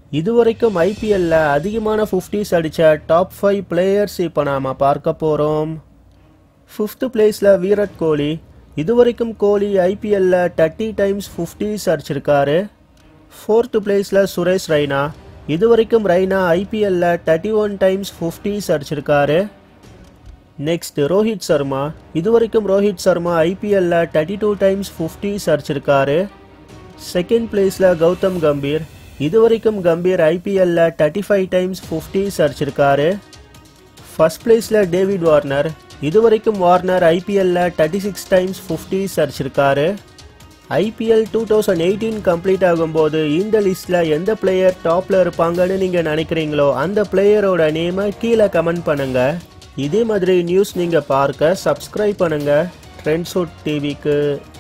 இதுவரைக்கும் ஐபிஎல்ல அதிகமான ஃபிஃப்டிஸ் அடித்த டாப் ஃபைவ் பிளேயர்ஸ் இப்போ நாம் பார்க்க போகிறோம் ஃபிஃப்த் பிளேஸில் விராட் கோலி இதுவரைக்கும் கோலி ஐபிஎல்ல தேர்ட்டி டைம்ஸ் ஃபிஃப்டிஸ் அடிச்சிருக்காரு ஃபோர்த்து பிளேஸில் சுரேஷ் ரெய்னா இதுவரைக்கும் ரெய்னா ஐபிஎல்ல தேர்ட்டி ஒன் டைம்ஸ் ஃபிஃப்டிஸ் அடிச்சிருக்காரு நெக்ஸ்ட் ரோஹித் சர்மா இதுவரைக்கும் ரோஹித் சர்மா ஐபிஎல்ல தேர்ட்டி டூ டைம்ஸ் ஃபிஃப்டிஸ் அடிச்சிருக்காரு செகண்ட் பிளேஸில் கௌதம் கம்பீர் இதுவரைக்கும் கம்பீர் ஐபிஎல்ல தேர்ட்டி ஃபைவ் டைம்ஸ் ஃபிஃப்டிஸ் அடிச்சிருக்காரு ஃபர்ஸ்ட் பிளேஸில் டேவிட் வார்னர் இதுவரைக்கும் வார்னர் ஐபிஎல்ல தேர்ட்டி சிக்ஸ் டைம்ஸ் ஃபிஃப்டிஸ் அடிச்சிருக்காரு IPL two thousand eighteen complete ஆகும்போது இந்த லிஸ்ட்டில் எந்த பிளேயர் டாப்பில் இருப்பாங்கன்னு நீங்கள் நினைக்கிறீங்களோ அந்த பிளேயரோட நேமை கீழே கமெண்ட் பண்ணுங்கள் இதே மாதிரி நியூஸ் நீங்கள் பார்க்க சப்ஸ்கிரைப் பண்ணுங்கள் ட்ரெண்ட்ஸுட் டிவிக்கு